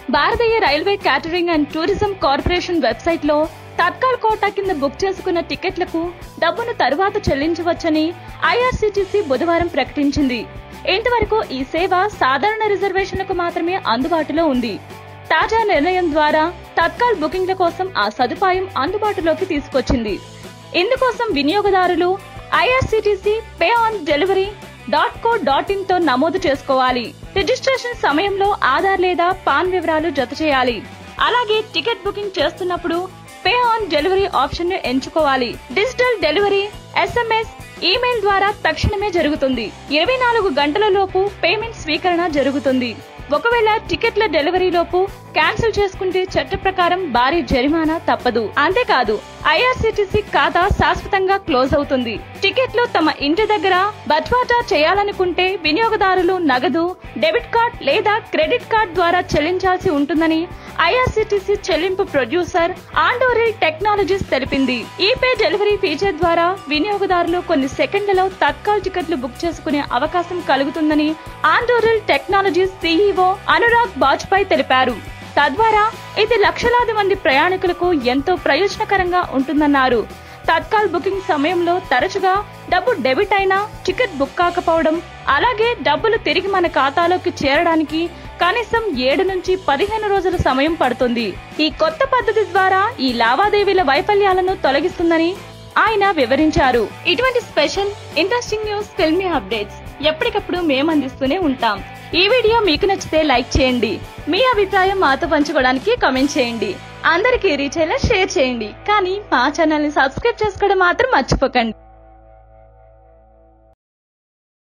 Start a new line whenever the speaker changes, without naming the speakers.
Bharatiya railway catering and tourism corporation website లో Tatkal quota కింద book చేసుకున్న టికెట్లకు డబ్బును తరువాత చెల్లించవచ్చని ఐఆర్సీటీసీ బుధవారం ప్రకటించింది ఇంతవరకు ఈ సేవ సాధారణ రిజర్వేషన్లకు మాత్రమే అందుబాటులో ఉంది తాజా నిర్ణయం ద్వారా తత్కాల్ బుకింగ్ల కోసం ఆ సదుపాయం అందుబాటులోకి తీసుకొచ్చింది ఇందుకోసం వినియోగదారులు IRCTC pay on delivery dot co dot in తో నమోదు చేసుకోవాలి రిజిస్ట్రేషన్ సమయంలో ఆధార్ లేదా పాన్ వివరాలు జత చేయాలి అలాగే టికెట్ బుకింగ్ చేస్తున్నప్పుడు పే ఆన్ డెలివరీ ఆప్షన్ ను ఎంచుకోవాలి డిజిటల్ డెలివరీ ఎస్ఎంఎస్ ఈమెయిల్ ద్వారా తక్షణమే జరుగుతుంది ఇరవై నాలుగు గంటల లోపు పేమెంట్ స్వీకరణ జరుగుతుంది ఒకవేళ టికెట్ల డెలివరీ లోపు క్యాన్సిల్ చేసుకుంటే చట్ట ప్రకారం భారీ జరిమానా తప్పదు అంతేకాదు ఐఆర్సీటీసీ ఖాతా శాశ్వతంగా క్లోజ్ అవుతుంది టికెట్లు తమ ఇంటి దగ్గర బట్వాటా చేయాలనుకుంటే వినియోగదారులు నగదు డెబిట్ కార్డ్ లేదా క్రెడిట్ కార్డ్ ద్వారా చెల్లించాల్సి ఉంటుందని ఐఆర్సీటీసీ చెల్లింపు ప్రొడ్యూసర్ ఆండోరిల్ టెక్నాలజీస్ తెలిపింది ఈపే డెలివరీ ఫీచర్ ద్వారా వినియోగదారులు కొన్ని సెకండ్లలో తత్కాల్ టికెట్లు బుక్ చేసుకునే అవకాశం కలుగుతుందని Andoril technologies CEO Anurag Bajpai తెలిపారు తద్వారా ఇది లక్షలాది మంది ప్రయాణికులకు ఎంతో ప్రయోజనకరంగా ఉంటుందన్నారు తత్కాల్ బుకింగ్ సమయంలో తరచుగా డబ్బు డెబిట్ అయినా టికెట్ బుక్ కాకపోవడం అలాగే డబ్బులు తిరిగి మన ఖాతాలోకి చేరడానికి కనీసం ఏడు నుంచి పదిహేను రోజుల సమయం పడుతుంది ఈ కొత్త పద్ధతి ద్వారా ఈ లావాదేవీల వైఫల్యాలను తొలగిస్తుందని ఆయన వివరించారు ఇటువంటి special interesting news filmy updates ఎప్పటికప్పుడు మేము అందిస్తూనే ఉంటాం ఈ వీడియో మీకు నచ్చితే లైక్ చేయండి మీ అభిప్రాయం మాతో పంచుకోవడానికి కామెంట్ చేయండి అందరికీ రీచ్ అయ్యేలా షేర్ చేయండి కానీ మా ఛానల్ ని సబ్స్క్రైబ్ చేసుకోవడం మాత్రం మర్చిపోకండి